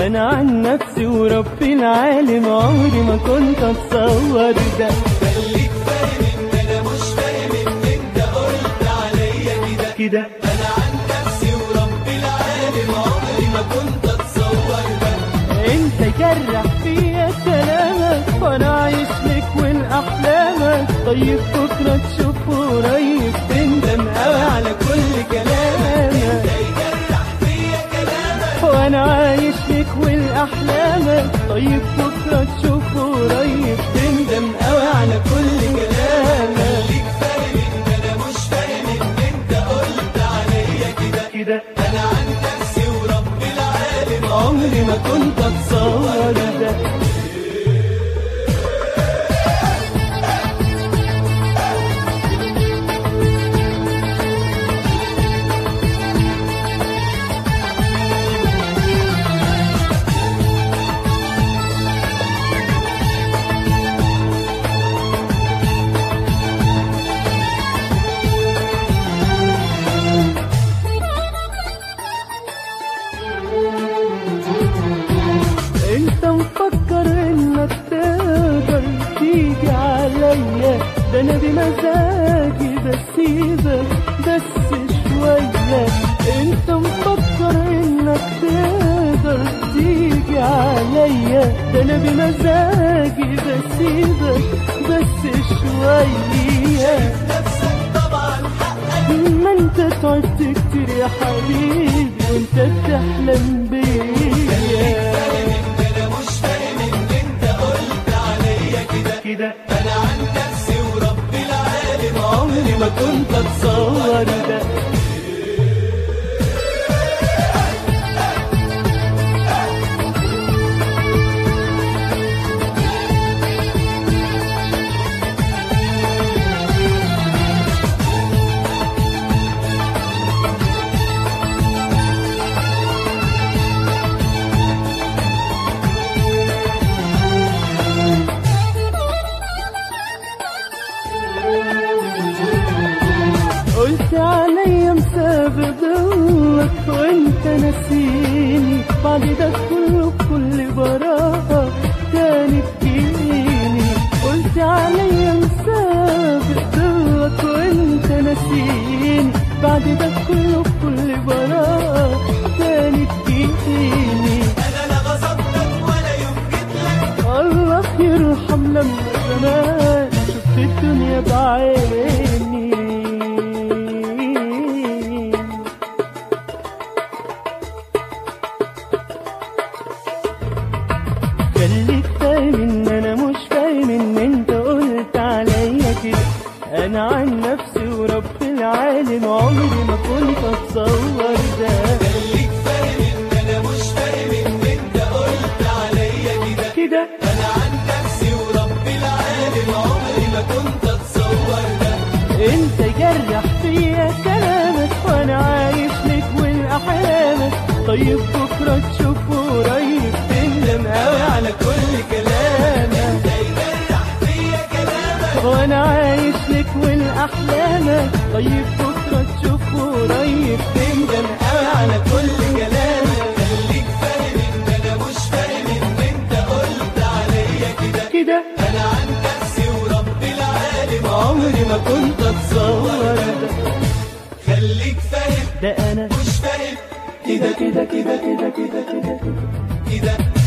انا عن نفسي وربي العالم عمري ما كنت اتصور ده خليك فاهم ان انا مش فاهم ان انت قلت عليا كده كده انا عن نفسي وربي العالم عمري ما كنت اتصور ده انت جرح فيا كلامك وانا عايش لك والاحلامك طيب بكره تشوفه قريب تندم قوي على كل كلامك يجرح فيا كلامك وانا عايش لك والاحلامك طيب بكره تشوفه قريب تندم قوي على كل كلامك خليك فاهم ان انا مش فاهم ان انت قلت عليا كده كده انا عن نفسي وربي العالم عمري ما كنت اتصور ده انت مفكر انك تقدر تيجي عليا ده انا بمزاجي بسيبك بس شوية انت مفكر انك تقدر تيجي عليا ده انا بمزاجي بسيبك بس شوية نفسك طبعا حقك ما انت تعبت كتير يا حبيبي وانت بتحلم بيا فاهم ان انا مش فاهم ان انت قلت عليا كده كده انا عن نفسي وربي العالم عمري ما كنت اتصور ده قلت عليا مسابقك وانت نسيني بعد ده كله بكل براءة تاني تجيني قلت عليا مسابقك وانت نسيني بعد ده كله بكل براءة تاني تجيني انا لا غصبتك ولا يمكن لك الله يرحم لما زمان شفت الدنيا بعيني خليك فاهم ان انا مش فاهم ان انت قلت عليا كده انا عن نفسي ورب العالم عمري ما كنت اتصور ده خليك فاهم ان انا مش فاهم ان انت قلت عليا كده كده انا عن نفسي وربي العالم عمري ما كنت اتصور ده انت جرح فيا كلامك وانا عايش لك والاحلامك طيب بكره تشوفه قريب تندم قوي على كل كلامك يجرح فيا كلامك وانا عايش لك والاحلامك طيب بكره تشوفه قريب تندم قوي على كل كلامك خليك فاهم ان انا مش فاهم ان انت قلت عليا كده كده انا عن نفسي وربي العالم عمري ما كنت اتصور ده خليك فاهم ده انا مش فاهم كده كده كده كده كده كده كده